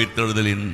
உயிர்த்தெழுதலின்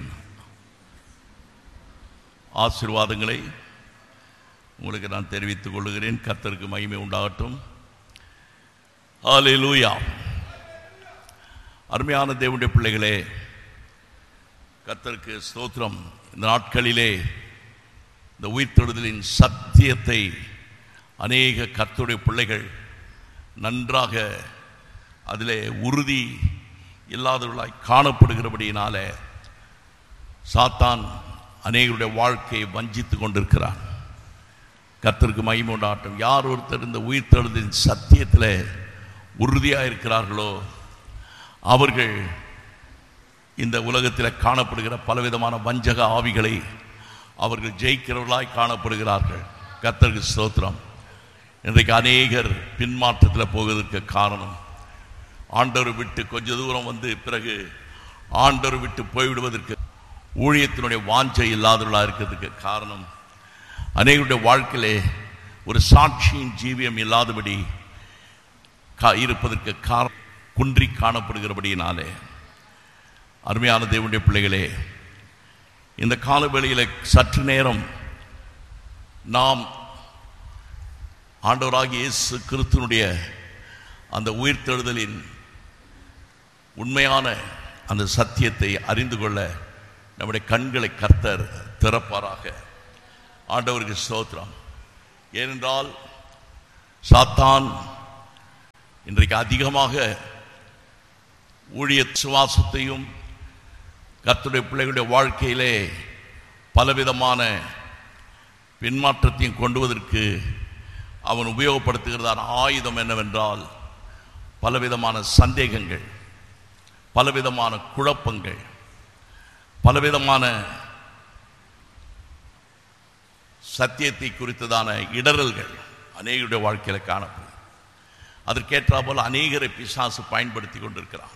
ஆசீர்வாதங்களை உங்களுக்கு நான் தெரிவித்துக் கொள்கிறேன் கர்த்தருக்கு மகிமை உண்டாகட்டும் ஹalleluya அருமையான தேவனுடைய பிள்ளைகளே கர்த்தருக்கு ஸ்தோத்திரம் இந்த நாட்களிலே இந்த உயிர்த்தெழுதலின் சத்தியத்தை அநேக கர்த்தருடைய பிள்ளைகள் நன்றாக அதிலே உறுதி இல்லாதவர்களாய் காணப்படுகிறபடியினாலே சாத்தான் அநேகருடைய வாழ்க்கையை வஞ்சித்து கொண்டிருக்கிறான் கர்த்தருக்கு மகிமை உண்டாட்டம் யார் ஒருத்தர் இந்த உயிர்த்தெழுதின் சத்தியத்தில் உறுதியாக இருக்கிறார்களோ அவர்கள் இந்த உலகத்தில் காணப்படுகிற பலவிதமான வஞ்சக ஆவிகளை அவர்கள் ஜெயிக்கிறவர்களாய் காணப்படுகிறார்கள் கர்த்தருக்கு ஸ்தோத்திரம் இன்றைக்கு அநேகர் பின்மாற்றத்தில் போவதற்கு காரணம் ஆண்டவர் விட்டு கொஞ்ச தூரம் வந்து பிறகு ஆண்டவர் விட்டு போய்விடுவதற்கு ஊழியத்தினுடைய வாஞ்சை இல்லாதவர்களாக இருக்கிறதுக்கு காரணம் அநேகருடைய வாழ்க்கையிலே ஒரு சாட்சியின் ஜீவியம் இல்லாதபடி கா- இருப்பதற்கு காரணம் குன்றி காணப்படுகிறபடியினாலே அருமையான தேவனுடைய பிள்ளைகளே இந்த காலவெளியில் சற்று நேரம் நாம் ஆண்டவராகிய இயேசு கிறிஸ்துனுடைய அந்த உயிர்த்தெழுதலின் உண்மையான அந்த சத்தியத்தை அறிந்து கொள்ள நம்முடைய கண்களை கர்த்தர் திறப்பாராக ஆண்டவருக்கு ஸ்தோத்திரம் ஏனென்றால் சாத்தான் இன்றைக்கு அதிகமாக ஊழிய சுவாசத்தையும் கர்த்தருடைய பிள்ளைகளுடைய வாழ்க்கையிலே பலவிதமான பின்மாற்றத்தையும் கொண்டுவதற்கு அவன் உபயோகப்படுத்துகிறதான ஆயுதம் என்னவென்றால் பலவிதமான சந்தேகங்கள் பலவிதமான குழப்பங்கள் பலவிதமான சத்தியத்தை குறித்ததான இடரல்கள் அநேகருடைய வாழ்க்கையில் காணப்படும் அதற்கேற்றா போல் அநேகரை பிசாசு பயன்படுத்தி கொண்டிருக்கிறான்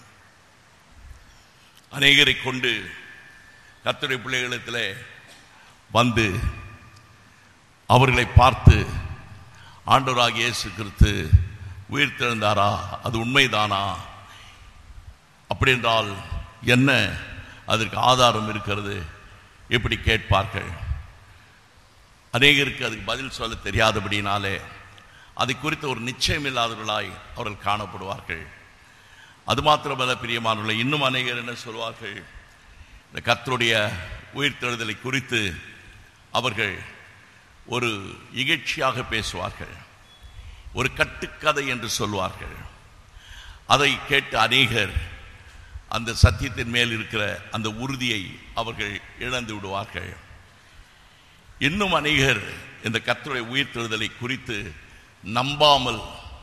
அநேகரை கொண்டு கர்த்தருடைய பிள்ளைகளிடத்தில் வந்து அவர்களை பார்த்து ஆண்டவராகிய இயேசு கிறிஸ்து உயிர்த்தெழுந்தாரா அது உண்மைதானா அப்படி என்றால் என்ன அதற்கு ஆதாரம் இருக்கிறது எப்படி கேட்பார்கள் அநேகருக்கு அதுக்கு பதில் சொல்ல தெரியாதபடினாலே அதை குறித்த ஒரு நிச்சயம் இல்லாதவர்களாய் அவர்கள் காணப்படுவார்கள் அது மாத்திரமல்ல பிரியமானவர்களை இன்னும் அநேகர் என்ன சொல்வார்கள் இந்த கர்த்தருடைய உயிர்த்தெழுதலை குறித்து அவர்கள் ஒரு இகழ்ச்சியாக பேசுவார்கள் ஒரு கட்டுக்கதை என்று சொல்வார்கள் அதை கேட்டு அநேகர் அந்த சத்தியத்தின் மேல் இருக்கிற அந்த உறுதியை அவர்கள் இழந்து விடுவார்கள் இன்னும் அநேகர் இந்த கர்த்தருடைய உயிர்த்தெழுதலை குறித்து நம்பாமல்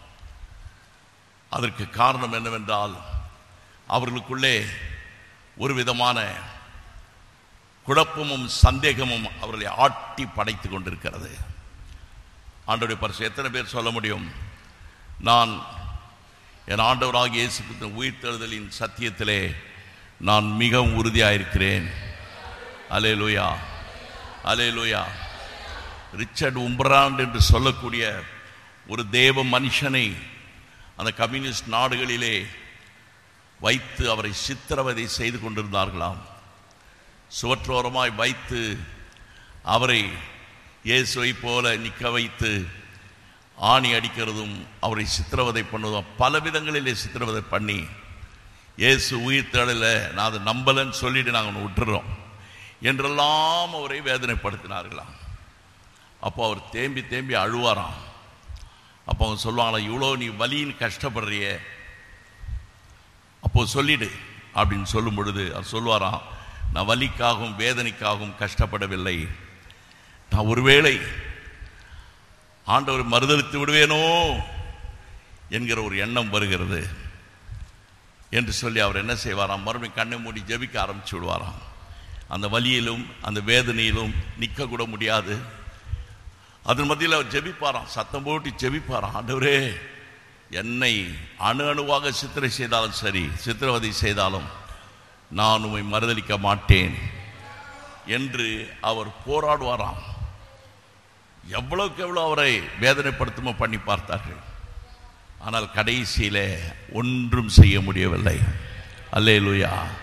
அதற்கு காரணம் என்னவென்றால் அவர்களுக்குள்ளே ஒரு விதமான குழப்பமும் சந்தேகமும் அவர்களை ஆட்டி படைத்து கொண்டிருக்கிறது ஆண்டவருடைய பரிசு எத்தனை பேர் சொல்ல முடியும் நான் என் ஆண்டவராகிய இயேசு கிறிஸ்துவின் உயிர்த்தெழுதலின் சத்தியத்திலே நான் மிகவும் உறுதியாயிருக்கிறேன் அலே லூயா அலே லூயா ரிச்சர்ட் உம்பராண்ட் என்று சொல்லக்கூடிய ஒரு தேவ மனுஷனை அந்த கம்யூனிஸ்ட் நாடுகளிலே வைத்து அவரை சித்திரவதை செய்து கொண்டிருந்தார்களாம் சுவற்றோரமாய் வைத்து அவரை இயேசுவை போல நிற்க வைத்து ஆணி அடிக்கிறதும் அவரை சித்திரவதை பண்ணுவதும் பல விதங்களிலே சித்திரவதை பண்ணி இயேசு உயிர் தேடல நான் அதை நம்பலன்னு சொல்லிட்டு நாங்கள் ஒன்று விட்டுறோம் என்றெல்லாம் அவரை வேதனைப்படுத்தினார்களாம் அப்போ அவர் தேம்பி தேம்பி அழுவாராம் அப்போ அவங்க சொல்லுவாங்களா இவ்வளோ நீ வலின்னு கஷ்டப்படுறிய அப்போ சொல்லிடு அப்படின்னு சொல்லும் பொழுது அவர் சொல்லுவாராம் நான் வலிக்காகவும் வேதனைக்காகவும் கஷ்டப்படவில்லை நான் ஒருவேளை ஆண்டவர் மறுதளித்து விடுவேனோ என்கிற ஒரு எண்ணம் வருகிறது என்று சொல்லி அவர் என்ன செய்வாராம் மறுபடியும் கண்ணை மூடி ஜெபிக்க ஆரம்பிச்சு விடுவாராம் அந்த வலியிலும் அந்த வேதனையிலும் நிற்க கூட முடியாது அதன் மத்தியில் அவர் ஜெபிப்பாராம் சத்தம் போட்டு ஜெபிப்பாராம் ஆண்டவரே என்னை அணு அணுவாக சித்திரை செய்தாலும் சரி சித்திரவதை செய்தாலும் நான் உம்மை மறுதலிக்க மாட்டேன் என்று அவர் போராடுவாராம் எவ்வளவுக்கு எவ்வளோ அவரை வேதனைப்படுத்துமோ பண்ணி பார்த்தார்கள் ஆனால் கடைசியில ஒன்றும் செய்ய முடியவில்லை அல்லேலூயா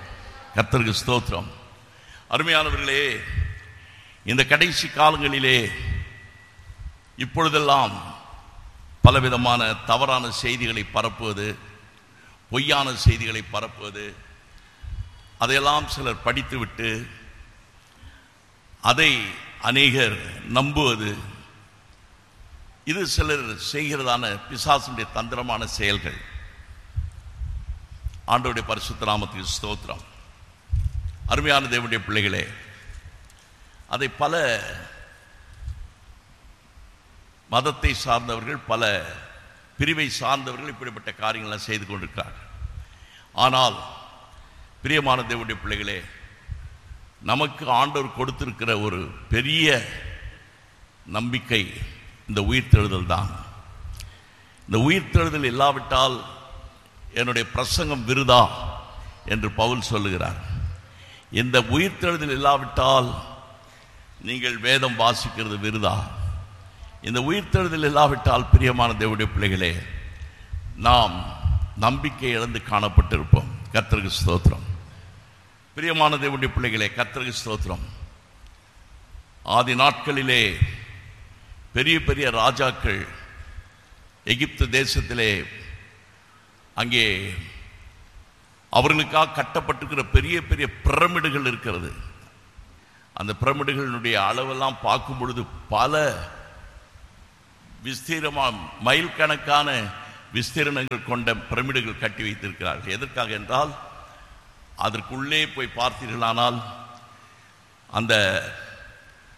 கர்த்தருக்கு ஸ்தோத்திரம் அருமையானவர்களே இந்த கடைசி காலங்களிலே இப்பொழுதெல்லாம் பலவிதமான தவறான செய்திகளை பரப்புவது பொய்யான செய்திகளை பரப்புவது அதையெல்லாம் சிலர் படித்துவிட்டு அதை அநேகர் நம்புவது இது சிலர் செய்கிறதான பிசாசுடைய தந்திரமான செயல்கள் ஆண்டோடைய பரிசுத்த நாமத்துக்கு ஸ்தோத்திரம் அருமையான தேவனுடைய பிள்ளைகளே அதை பல மதத்தை சார்ந்தவர்கள் பல பிரிவை சார்ந்தவர்கள் இப்படிப்பட்ட காரியங்களை செய்து கொண்டிருக்கிறார்கள் ஆனால் பிரியமான தேவனுடைய பிள்ளைகளே நமக்கு ஆண்டவர் கொடுத்திருக்கிற ஒரு பெரிய நம்பிக்கை இந்த உயிர்த்தெழுதல் தான் இந்த உயிர்த்தெழுதல் இல்லாவிட்டால் என்னுடைய பிரசங்கம் விருதா என்று பவுல் சொல்லுகிறார் இந்த உயிர்த்தெழுதல் இல்லாவிட்டால் நீங்கள் வேதம் வாசிக்கிறது விருதா இந்த உயிர்த்தெழுதல் இல்லாவிட்டால் பிரியமான தேவனுடைய பிள்ளைகளே நாம் நம்பிக்கை இழந்து காணப்பட்டிருப்போம் கர்த்தருக்கு ஸ்தோத்திரம் பிரியமான தேவனுடைய பிள்ளைகளே கர்த்தருக்கு ஸ்தோத்திரம் ஆதி நாட்களிலே பெரிய பெரிய ராஜாக்கள் எகிப்து தேசத்திலே அங்கே அவர்களுக்காக கட்டப்பட்டிருக்கிற பெரிய பெரிய பிரமிடுகள் இருக்கிறது அந்த பிரமிடுகளினுடைய அளவெல்லாம் பார்க்கும் பொழுது பல விஸ்தீரமா மைல் கணக்கான விஸ்தீரணங்கள் கொண்ட பிரமிடுகள் கட்டி வைத்திருக்கிறார்கள் எதற்காக என்றால் அதற்குள்ளே போய் பார்த்தீர்களானால் அந்த